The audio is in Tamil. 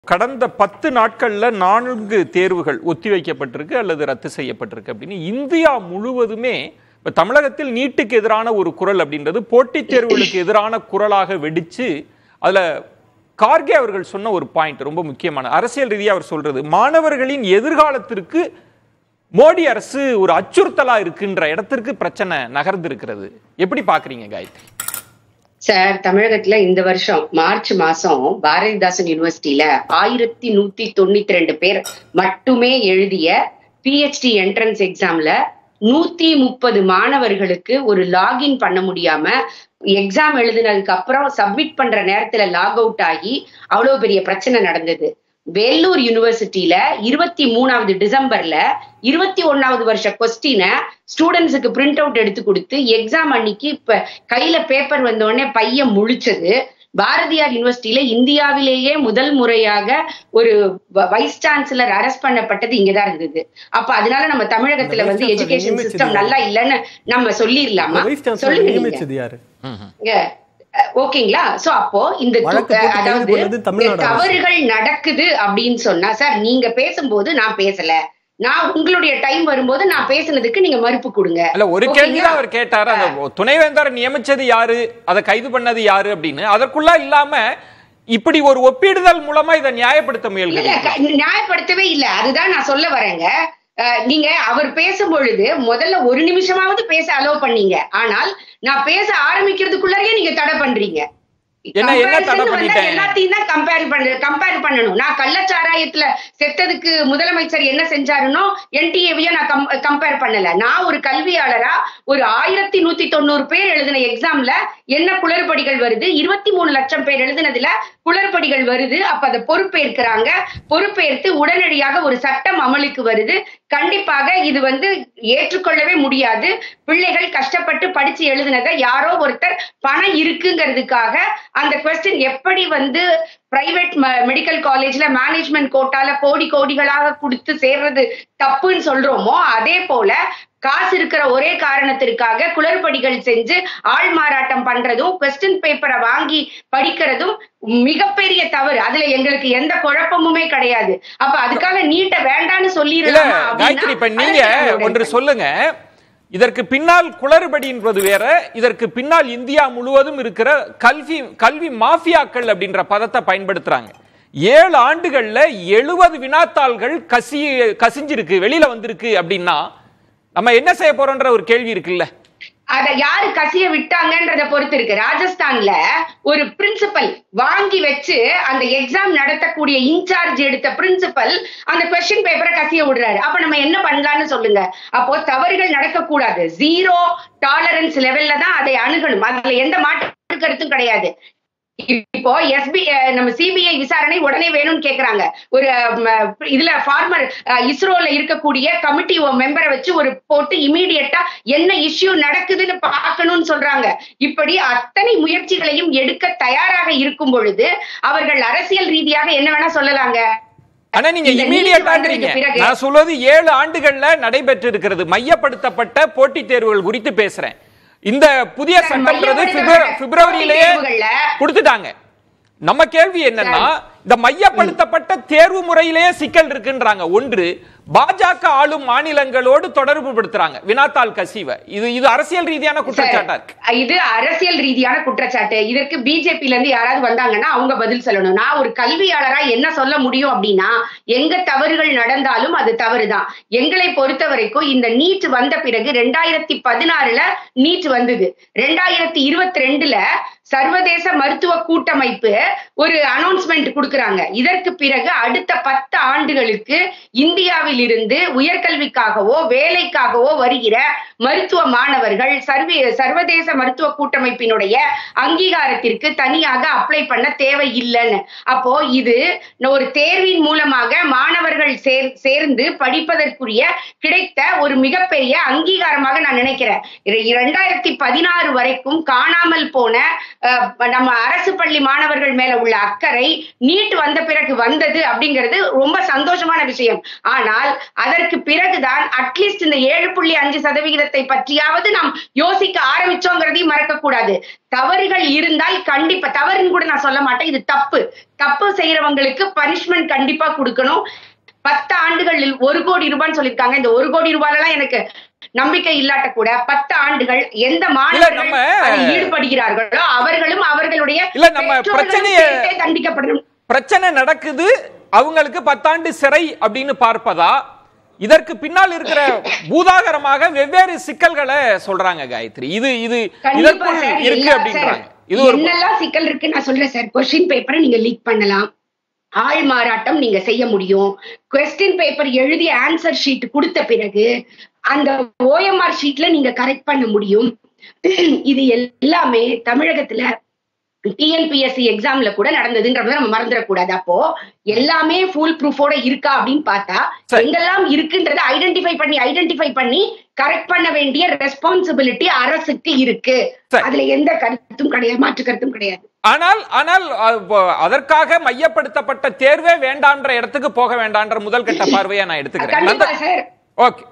கடந்த பத்து நாட்கள்ல நான்கு தேர்வுகள் ஒத்திவைக்கப்பட்டிருக்கு அல்லது ரத்து செய்யப்பட்டிருக்கு அப்படின்னு இந்தியா முழுவதுமே இப்ப தமிழகத்தில் நீட்டுக்கு எதிரான ஒரு குரல் அப்படின்றது போட்டித் தேர்வுகளுக்கு எதிரான குரலாக வெடிச்சு அதுல கார்கே அவர்கள் சொன்ன ஒரு பாயிண்ட் ரொம்ப முக்கியமான அரசியல் ரீதியா அவர் சொல்றது மாணவர்களின் எதிர்காலத்திற்கு மோடி அரசு ஒரு அச்சுறுத்தலா இருக்குன்ற இடத்திற்கு பிரச்சனை நகர்ந்திருக்கிறது எப்படி பாக்குறீங்க காயத்ரி சார் தமிழகத்துல இந்த வருஷம் மார்ச் மாசம் பாரதிதாசன் யூனிவர்சிட்டியில ஆயிரத்தி நூத்தி தொண்ணூத்தி ரெண்டு பேர் மட்டுமே எழுதிய பிஹெச்டி என்ட்ரன்ஸ் எக்ஸாம்ல நூத்தி முப்பது மாணவர்களுக்கு ஒரு லாகின் பண்ண முடியாம எக்ஸாம் எழுதினதுக்கு அப்புறம் சப்மிட் பண்ற நேரத்துல லாக் அவுட் ஆகி அவ்வளவு பெரிய பிரச்சனை நடந்தது வேலூர் யூனிவர்சிட்டியில இருபத்தி மூணாவது டிசம்பர்ல இருபத்தி ஒன்னாவது வருஷ கொஸ்டினை ஸ்டூடெண்ட்ஸுக்கு பிரிண்ட் அவுட் எடுத்து கொடுத்து எக்ஸாம் அன்னைக்கு இப்ப கையில பேப்பர் வந்த உடனே பையன் முழிச்சது பாரதியார் யூனிவர்சிட்டியில இந்தியாவிலேயே முதல் முறையாக ஒரு வைஸ் சான்சலர் அரெஸ்ட் பண்ணப்பட்டது இங்கதான் இருந்தது அப்ப அதனால நம்ம தமிழகத்துல வந்து Vice Chancellor எஜுகேஷன் நியமிச்சது சிஸ்டம் நல்லா இல்லைன்னு நம்ம சொல்லிடலாமா வைஸ் சான்சலர் சொல்லுங்க நீங்க. நியமிச்சது யாரு இங்க, அஹ், ஓகேங்களா சோ அப்போ இந்த து- வழக்கு போட்டு கைது அதாவது பண்ணது தமிழ்நாடு அரசு. தவறுகள் நடக்குது அப்படின்னு சொன்னா சார் நீங்க பேசும்போது நான் பேசல நான் உங்களுடைய டைம் வரும்போது நான் பேசுனதுக்கு நீங்க மறுப்பு கொடுங்க அல்ல ஒரு ஓகேங்களா? கேள்விதான் அவர் கேட்டாரு அந்த துணைவேந்தர் நியமிச்சது யாரு அதை கைது பண்ணது யாரு அப்படின்னு அதற்குள்ள இல்லாம இப்படி ஒரு ஒப்பிடுதல் மூலமா இதை நியாயப்படுத்த இல்ல முயல்கிறீங்க க- நியாயப்படுத்தவே இல்ல அதுதான் நான் சொல்ல வரேங்க அஹ், நீங்க அவர் பேசும் பொழுது முதல்ல ஒரு நிமிஷமாவது பேச அலோவ் பண்ணீங்க ஆனால் நான் பேச ஆரம்பிக்கிறதுக்குள்ளேயே நீங்க தடை பண்றீங்க என்ன- என்ன தடை Comparison வந்தா பண்ணிட்டேன்? எல்லாத்தையும் தான் கம்பேர் பண்ண கம்பேர் பண்ணணும் நான் கள்ளச்சாராயத்துல செத்ததுக்கு முதலமைச்சர் என்ன செஞ்சாருனோ என்டிஏவையும் நான் கம்பேர் பண்ணல நான் ஒரு கல்வியாளரா ஒரு ஆயிரத்தி நூத்தி தொண்ணூறு பேர் எழுதின எக்ஸாம்ல என்ன குளறுபடிகள் வருது இருபத்தி மூணு லட்சம் பேர் எழுதினதுல குளறுபடிகள் வருது அப்ப அதை பொறுப்பேற்கிறாங்க பொறுப்பேற்று உடனடியாக ஒரு சட்டம் அமலுக்கு வருது கண்டிப்பாக இது வந்து ஏற்றுக்கொள்ளவே முடியாது பிள்ளைகள் கஷ்டப்பட்டு படிச்சு எழுதினதை யாரோ ஒருத்தர் பணம் இருக்குங்கிறதுக்காக அந்த கொஸ்டின் எப்படி வந்து பிரைவேட் மெடிக்கல் காலேஜ்ல மேனேஜ்மெண்ட் கோட்டால கோடி கோடிகளாக கொடுத்து சேர்றது தப்புன்னு சொல்றோமோ அதே போல காசு இருக்கிற ஒரே காரணத்திற்காக குளறுபடிகள் செஞ்சு ஆள் மாறாட்டம் பண்றதும் கொஸ்டின் பேப்பரை வாங்கி படிக்கிறதும் மிகப்பெரிய தவறு அதுல எங்களுக்கு எந்த குழப்பமுமே கிடையாது அப்ப அதுக்காக நீட்ட வேண்டாம்னு இல்ல சொல்லிடலாமா காயத்ரி இப்ப அப்படின்னா நீங்க அதுக்கு நம்மளுடைய ஒன்று சொல்லுங்க இதற்கு பின்னால் குளறுபடி என்பது வேற இதற்கு பின்னால் இந்தியா முழுவதும் இருக்கிற கல்வி கல்வி மாஃபியாக்கள் அப்படின்ற பதத்தை பயன்படுத்துறாங்க ஏழு ஆண்டுகள்ல எழுபது வினாத்தாள்கள் கசி கசிஞ்சிருக்கு வெளியில வந்திருக்கு அப்படின்னா நம்ம என்ன செய்ய போறோம்ன்ற ஒரு கேள்வி இருக்குல்ல அத யாரு கசிய விட்டாங்கன்றத பொறுத்து இருக்கு ராஜஸ்தான்ல ஒரு பிரின்சிபல் வாங்கி வச்சு அந்த எக்ஸாம் நடத்தக்கூடிய இன்சார்ஜ் எடுத்த பிரின்சிபல் அந்த கொஸ்டின் பேப்பரை கசிய விடுறாரு அப்ப நம்ம என்ன பண்ணலாம்னு சொல்லுங்க அப்போ தவறுகள் நடக்கக்கூடாது ஜீரோ டாலரன்ஸ் லெவல்ல தான் அதை அணுகணும் அதுல எந்த மாற்று கருத்தும் கிடையாது இப்போ எஸ்பி நம்ம சிபிஐ விசாரணை உடனே வேணும்னு கேக்குறாங்க ஒரு ம, இதுல ஃபார்மர் இஸ்ரோல இருக்கக்கூடிய கமிட்டி மெம்பரை வச்சு ஒரு போட்டு இமீடியட்டா என்ன இஷ்யூ நடக்குதுன்னு பார்க்கணும்னு சொல்றாங்க இப்படி அத்தனை முயற்சிகளையும் எடுக்க தயாராக இருக்கும் பொழுது அவர்கள் அரசியல் ரீதியாக என்ன வேணா சொல்லலாங்க ஆனா நீங்க இந்த நீட் இமீடியட்டாங்கிறீங்க வந்ததுக்கு பிறகு- நான் சொல்வது ஏழு ஆண்டுகள்ல நடைபெற்று இருக்கிறது மையப்படுத்தப்பட்ட போட்டித் தேர்வுகள் குறித்து பேசுறேன் இந்த புதிய சார், சட்டம்ன்றது மையப்படுத்தப்பட்ட பிப்ர- பிப்ரவரியிலேயே போட்டித் தேர்வுகள்ல- கொடுத்துட்டாங்க நம்ம கேள்வி என்னன்னா இந்த மையப்படுத்தப்பட்ட தேர்வு முறையிலேயே சிக்கல் இருக்குன்றாங்க ஒன்று பாஜக ஆளும் மாநிலங்களோடு தொடர்பு படுத்துறாங்க வினாத்தாள் கசிவ இது இது அரசியல் ரீதியான குற்றச்சாட்டா இருக்கு இது அரசியல் ரீதியான குற்றச்சாட்டு இதற்கு பிஜேபில இருந்து யாராவது வந்தாங்கன்னா அவங்க பதில் சொல்லணும் நான் ஒரு கல்வியாளரா என்ன சொல்ல முடியும் அப்படின்னா எங்க தவறுகள் நடந்தாலும் அது தவறுதான் எங்களை பொறுத்த வரைக்கும் இந்த நீட் வந்த பிறகு ரெண்டாயிரத்தி பதினாறுல நீட் வந்தது ரெண்டாயிரத்தி இருபத்தி ரெண்டுல சர்வதேச மருத்துவ கூட்டமைப்பு ஒரு அனௌன்ஸ்மெண்ட் கொடுக்கறாங்க இதற்கு பிறகு அடுத்த பத்து ஆண்டுகளுக்கு இந்தியாவில் இருந்து உயர்கல்விக்காகவோ வேலைக்காகவோ வருகிற மருத்துவ மாணவர்கள் சர்வே சர்வதேச மருத்துவ கூட்டமைப்பினுடைய அங்கீகாரத்திற்கு தனியாக அப்ளை பண்ண தேவை இல்லைன்னு அப்போ இது ஒரு தேர்வின் மூலமாக மாணவர்கள் சேர் சேர்ந்து படிப்பதற்குரிய கிடைத்த ஒரு மிகப்பெரிய அங்கீகாரமாக நான் நினைக்கிறேன் இர- இரண்டாயிரத்தி பதினாறு வரைக்கும் காணாமல் போன அஹ், நம்ம அரசு பள்ளி மாணவர்கள் மேல உள்ள அக்கறை நீட் வந்த பிறகு வந்தது அப்படிங்கிறது ரொம்ப சந்தோஷமான விஷயம் ஆனால் இருந்தால் அதற்கு பிறகுதான் அட்லீஸ்ட் இந்த ஏழு புள்ளி அஞ்சு சதவிகிதத்தை பற்றியாவது நாம் யோசிக்க ஆரம்பிச்சோங்கிறதையும் மறக்க கூடாது தவறுகள் இருந்தால் கண்டிப்பா தவறுன்னு கூட நான் சொல்ல மாட்டேன் இது தப்பு தப்பு செய்யறவங்களுக்கு பனிஷ்மெண்ட் கண்டிப்பா கொடுக்கணும் பத்து ஆண்டுகளில் ஒரு கோடி ரூபான்னு சொல்லியிருக்காங்க இந்த ஒரு கோடி ரூபாயெல்லாம் எனக்கு நம்பிக்கை இல்லாட்ட கூட பத்து ஆண்டுகள் எந்த மாணவர்கள் நம்ம- அதில் ஈடுபடுகிறார்களோ அவர்களும் அவர்களுடைய இல்ல, நம்ம பெற்றோர்களும் பிரச்சனைய- சேர்த்தே தண்டிக்கப்படணும் பிரச்சனை நடக்குது அவங்களுக்கு பத்தாண்டு சிறை அப்படின்னு பார்ப்பதா இதற்கு பின்னால் இருக்கிற பூதாகரமாக வெவ்வேறு சிக்கல்களை சொல்றாங்க காயத்ரி இது இது கண்டிப்பா இதற்குள் சார், இருக்கு எல்லா- அப்படின்றாங்க சார், இது ஒரு என்னெல்லாம் சிக்கல் இருக்கு நான் சொல்றேன் சார் கொஸ்டின் பேப்பரை நீங்க லீக் பண்ணலாம் ஆள் மாறாட்டம் நீங்க செய்ய முடியும் கொஸ்டின் பேப்பர் எழுதி ஆன்சர் ஷீட் கொடுத்த பிறகு அந்த ஓஎம்ஆர் ஷீட்ல நீங்க கரெக்ட் பண்ண முடியும் இது எல்லாமே தமிழகத்துல டிஎன்பிஎஸ்சி எக்ஸாம்ல கூட நடந்ததுன்றத நம்ம மறந்துடக்கூடாது அப்போ எல்லாமே ஃபுல் ப்ரூஃபோட இருக்கா அப்படின்னு பார்த்தா சரி. எங்கெல்லாம் இருக்குன்றத ஐடென்டிஃபை பண்ணி ஐடென்டிஃபை பண்ணி கரெக்ட் பண்ண வேண்டிய ரெஸ்பான்சிபிலிட்டி அரசுக்கு இருக்கு சரி. அதுல எந்த கருத்தும் கிடையாது மாற்று கருத்தும் கிடையாது ஆனால் ஆனால் அ- வ- அதற்காக மையப்படுத்தப்பட்ட தேர்வே வேண்டான்ற இடத்துக்கு போக வேண்டான்ற முதல் கட்ட பார்வையை நான் எடுத்துக்கிறேன் கண்டிப்பா நந்த- சார் ஓகே